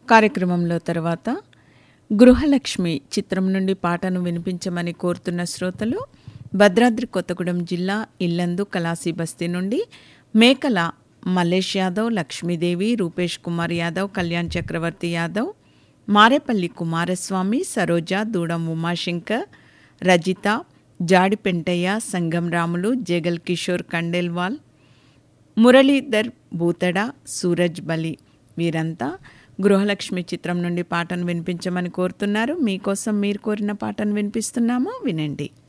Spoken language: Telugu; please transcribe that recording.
కార్యక్రమంలో తర్వాత గృహలక్ష్మి చిత్రం నుండి పాటను వినిపించమని కోరుతున్న శ్రోతలు భద్రాద్రి కొత్తగూడెం జిల్లా ఇల్లందు కలాసి బస్తీ నుండి మేకల మల్లేష్ యాదవ్ లక్ష్మీదేవి రూపేష్ కుమార్ యాదవ్ కళ్యాణ్ చక్రవర్తి యాదవ్ మారేపల్లి కుమారస్వామి సరోజ దూడం ఉమాశంకర్ రజిత జాడిపెంటయ్య సంగం రాములు జగల్ కిషోర్ కండేల్వాల్ మురళీధర్ బూతడ సూరజ్ బలి వీరంతా గృహలక్ష్మి చిత్రం నుండి పాటను వినిపించమని కోరుతున్నారు మీకోసం మీరు కోరిన పాటను వినిపిస్తున్నాము వినండి